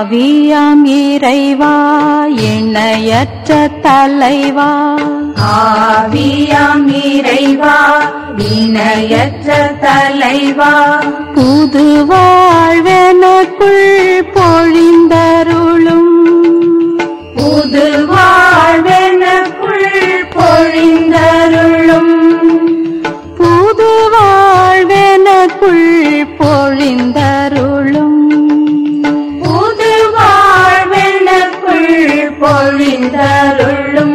ஆவியாம் இறைவா இணையற்ற தலைவா ஆவியாம் இறைவா இணையற்ற தலைவா புது வாழ்வெனக்குள் பொழிந்தருளும் புது வாழ்வெனக்குள் பொழிந்தருளும் புது வாழ்வெனக்குள் பொழிந்தருளும் புது வாழ்வெனக்குள் பொழிந்தருளும்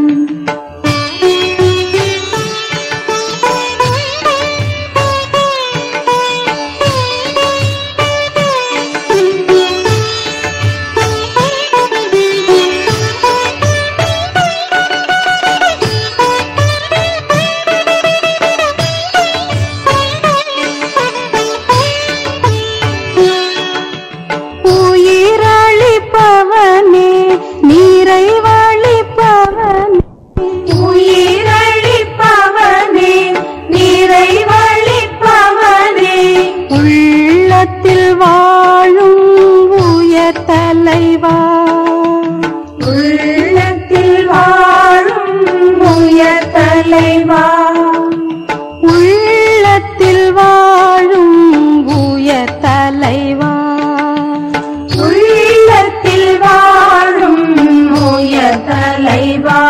உயிரளிப்பவனே நிறைவளிப்பவனே உயிரளிப்பவனே நிறைவளிப்பவனே உள்ளத்தில் வாழும் உயர் தலைவா உள்ளத்தில் வாழும் உயர் தலைவா உள்ளத்தில் வாழும் உயர் தலைவா உள்ளத்தில் வாழும் உயர் தலைவா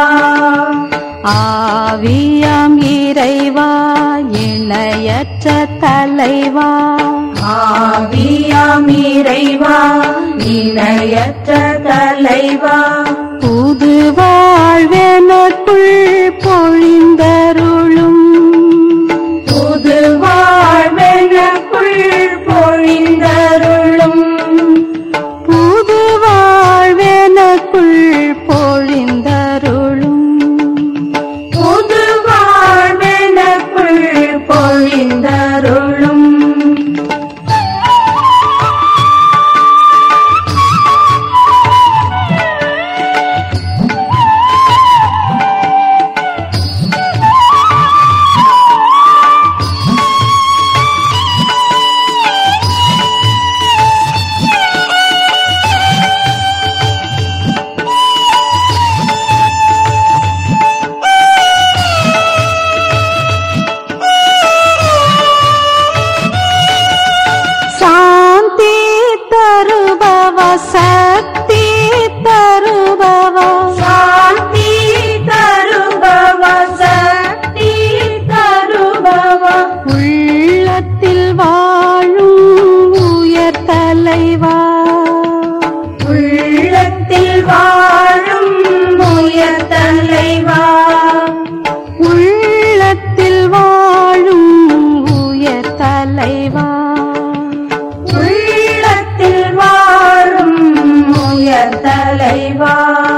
ஆவியாம் இறைவா இணையற்ற தலைவா ஆவியாம் இறைவா இணையற்ற தலைவா புது வாழ்வெனக்குள் பொழிந்தருளும் புது வாழ்வெனக்குள் பொழிந்தருளும் புது வாழ்வெனக்குள் பொழிந்தருளும் புது வாழ்வெனக்குள் பொழிந்தருளும் சாந்தி தருபவ சக்தி தருபவ சாந்தி தருபவ சக்தி தருபவ உள்ளத்தில் வாழும் உயர் தலைவா உள்ளத்தில் வாழும் உயர் தலைவா உள்ளத்தில் வாழும் உயர் தலைவா உள்ளத்தில் வாழும் உயர் தலைவா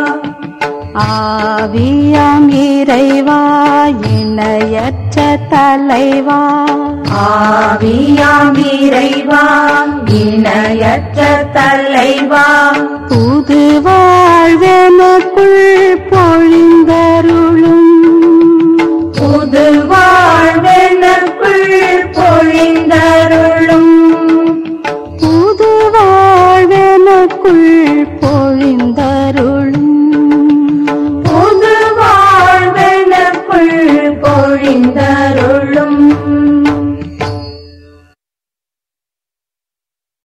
ஆவியாம் இறைவா இணையற்ற தலைவா ஆவியாம் இறைவா இணையற்ற தலைவா புது வாழ்வெனக்குள் பொழிந்தருளும்